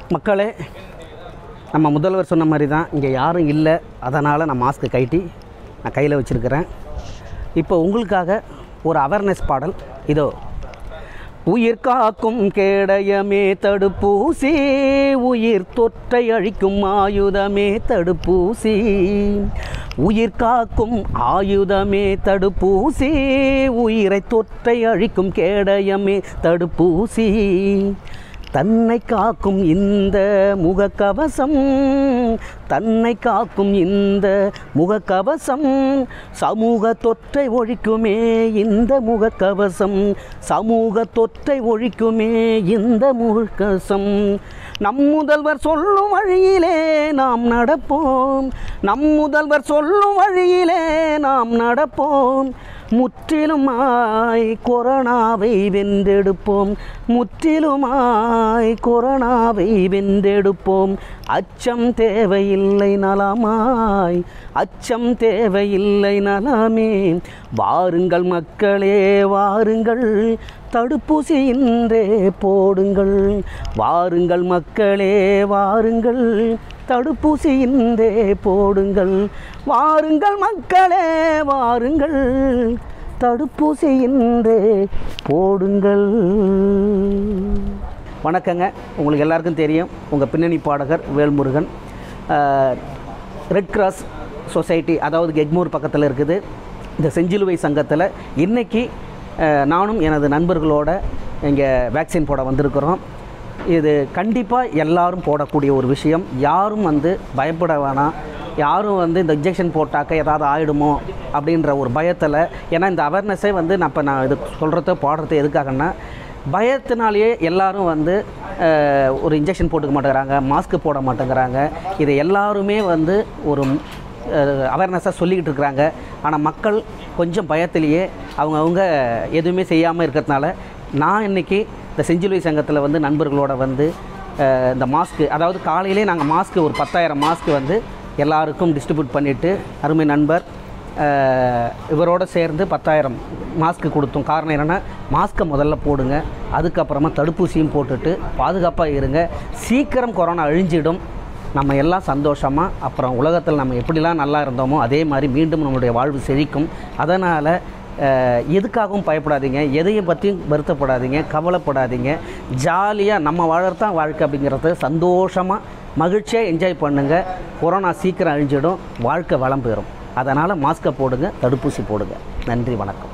மக்களே நம்ம முதல்வர் சொன்ன மாதிரி தான் இங்கே யாரும் இல்லை அதனால் நான் மாஸ்க்கு கைட்டி நான் கையில் வச்சுருக்கிறேன் இப்போ உங்களுக்காக ஒரு அவேர்னஸ் பாடல் இதோ உயிர் காக்கும் கேடயமே தடுப்பூசி உயிர் தொற்றை அழிக்கும் ஆயுதமே தடுப்பூசி உயிர் காக்கும் ஆயுதமே தடுப்பூசி உயிரை தொற்றை அழிக்கும் கேடயமே தடுப்பூசி தன்னை காக்கும் இந்த முகக்கவசம் தன்னை காக்கும் இந்த முகக்கவசம் சமூக தொற்றை ஒழிக்குமே இந்த முகக்கவசம் சமூக தொற்றை ஒழிக்குமே இந்த முகக்கவசம் நம் முதல்வர் சொல்லும் வழியிலே நாம் நடப்போம் நம் முதல்வர் சொல்லும் வழியிலே நாம் நடப்போம் முற்றிலுமாய் கொரோனாவை வென்றெடுப்போம் முற்றிலுமாய் கொரோனாவை வென்றெடுப்போம் அச்சம் தேவையில்லை நலமாய் அச்சம் தேவையில்லை நலமே வாருங்கள் மக்களே வாருங்கள் தடுப்பூசி இன்றே போடுங்கள் வாருங்கள் மக்களே வாருங்கள் தடுப்பூசி இன்றே போடுங்கள் வாருங்கள் மக்களே வாருங்கள் தடுப்பூசி இன்றே போடுங்கள் வணக்கங்க உங்களுக்கு எல்லாருக்கும் தெரியும் உங்கள் பின்னணி பாடகர் வேல்முருகன் ரெட் கிராஸ் சொசைட்டி அதாவது எக்மூர் பக்கத்தில் இருக்குது இந்த செஞ்சிலுவை சங்கத்தில் இன்றைக்கி நானும் எனது நண்பர்களோட இங்கே வேக்சின் போட வந்திருக்கிறோம் இது கண்டிப்பாக எல்லாரும் போடக்கூடிய ஒரு விஷயம் யாரும் வந்து பயப்பட வேணாம் யாரும் வந்து இந்த இன்ஜெக்ஷன் போட்டாக்க ஏதாவது ஆகிடுமோ அப்படின்ற ஒரு பயத்தில் ஏன்னா இந்த அவேர்னஸே வந்து நான் இப்போ நான் இது சொல்கிறத பாடுறது எதுக்காகன்னா பயத்தினாலேயே எல்லாரும் வந்து அஹ், ஒரு இன்ஜெக்ஷன் போட்டுக்க மாட்டேங்கிறாங்க மாஸ்க் போட மாட்டேங்கிறாங்க இதை எல்லாருமே வந்து ஒரு அவேர்னஸாக சொல்லிக்கிட்டு இருக்கிறாங்க ஆனால் மக்கள் கொஞ்சம் பயத்திலேயே அவங்கவுங்க எதுவுமே செய்யாமல் இருக்கிறதுனால நான் இன்றைக்கி இந்த செஞ்சிலுவை சங்கத்தில் வந்து நண்பர்களோட வந்து அஹ், இந்த மாஸ்க்கு அதாவது காலையிலே நாங்கள் மாஸ்க்கு ஒரு பத்தாயிரம் மாஸ்க்கு வந்து எல்லாருக்கும் டிஸ்ட்ரிபியூட் பண்ணிவிட்டு அருமை நண்பர் அஹ், இவரோட சேர்ந்து பத்தாயிரம் மாஸ்க்கு கொடுத்தோம் காரணம் என்னென்னா மாஸ்க்கை முதல்ல போடுங்க அதுக்கப்புறமா தடுப்பூசியும் போட்டுட்டு பாதுகாப்பாக இருங்க சீக்கிரம் கொரோனா அழிஞ்சிடும் நம்ம எல்லாம் சந்தோஷமாக அப்புறம் உலகத்தில் நம்ம எப்படிலாம் நல்லா இருந்தோமோ அதே மாதிரி மீண்டும் நம்மளுடைய வாழ்வு செழிக்கும் அதனால் எதுக்காகவும் பயப்படாதீங்க எதையும் பற்றியும் வருத்தப்படாதீங்க கவலைப்படாதீங்க ஜாலியாக நம்ம வாழறதான் வாழ்க்கை அப்படிங்கிறத சந்தோஷமாக மகிழ்ச்சியாக என்ஜாய் பண்ணுங்கள் கொரோனா சீக்கிரம் அழிஞ்சிடும் வாழ்க்கை வளம் பெறும் அதனால் மாஸ்க்கை போடுங்க தடுப்பூசி போடுங்க நன்றி வணக்கம்